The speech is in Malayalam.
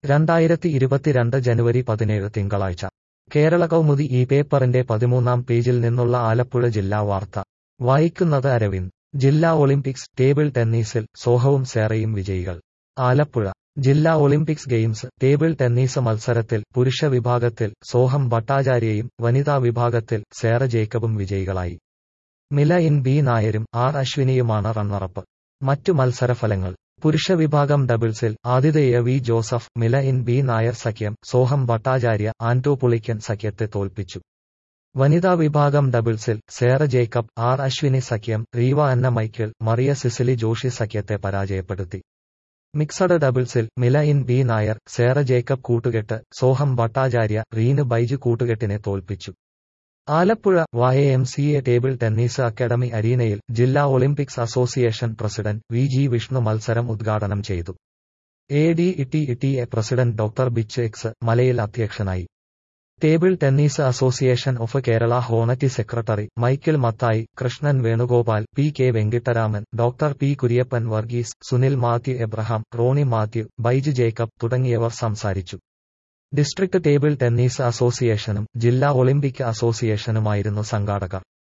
രണ്ടായിരത്തി ഇരുപത്തിരണ്ട് ജനുവരി പതിനേഴ് തിങ്കളാഴ്ച കേരള കൗമുദി ഈ പേപ്പറിന്റെ പതിമൂന്നാം പേജിൽ നിന്നുള്ള ആലപ്പുഴ ജില്ലാ വാർത്ത വായിക്കുന്നത് അരവിന്ദ് ജില്ലാ ഒളിമ്പിക്സ് ടേബിൾ ടെന്നീസിൽ സോഹവും സേറയും വിജയികൾ ആലപ്പുഴ ജില്ലാ ഒളിമ്പിക്സ് ഗെയിംസ് ടേബിൾ ടെന്നീസ് മത്സരത്തിൽ പുരുഷ വിഭാഗത്തിൽ സോഹം ഭട്ടാചാര്യയും വനിതാ വിഭാഗത്തിൽ സേറ ജേക്കബും വിജയികളായി മില ഇൻ ബി നായരും ആർ അശ്വിനിയുമാണ് റണ്ണറപ്പ് മറ്റു മത്സരഫലങ്ങൾ പുരുഷ വിഭാഗം ഡബിൾസിൽ ആതിഥേയ വി ജോസഫ് മില ഇൻ ബി നായർ സഖ്യം സോഹം ഭട്ടാചാര്യ ആന്റോ പുളിക്കൻ സഖ്യത്തെ തോൽപ്പിച്ചു വനിതാ വിഭാഗം ഡബിൾസിൽ സേറ ജേക്കബ് ആർ അശ്വിനി സഖ്യം റീവ അന്ന മൈക്കിൾ മറിയ സിസിലി ജോഷി സഖ്യത്തെ പരാജയപ്പെടുത്തി മിക്സഡ് ഡബിൾസിൽ മില ഇൻ ബി നായർ സേറ ജേക്കബ് കൂട്ടുകെട്ട് സോഹം ഭട്ടാചാര്യ റീന് ബൈജു കൂട്ടുകെട്ടിനെ തോൽപ്പിച്ചു Alappuzha Y M C A table tennis academy അരീനയിൽ ജില്ലാ olympics association president V G Vishnu മത്സരം ഉദ്ഘാടനം ചെയ്തു A D Itty Itty A president doctor Bichu X Malayil അധ്യക്ഷനായി table tennis association of Kerala honorary secretary Michael Mathai Krishnan Venugopal P K Venkitaraman doctor P Kuriappan Varghese Sunil Mathew Abraham Rony Mathew Baiju Jacob തുടങ്ങിയവർ സംസാരിച്ചു ഡിസ്ട്രിക്ട് ടേബിൾ ടെന്നീസ് അസോസിയേഷനും ജില്ലാ ഒളിമ്പിക് അസോസിയേഷനുമായിരുന്നു സംഘാടകർ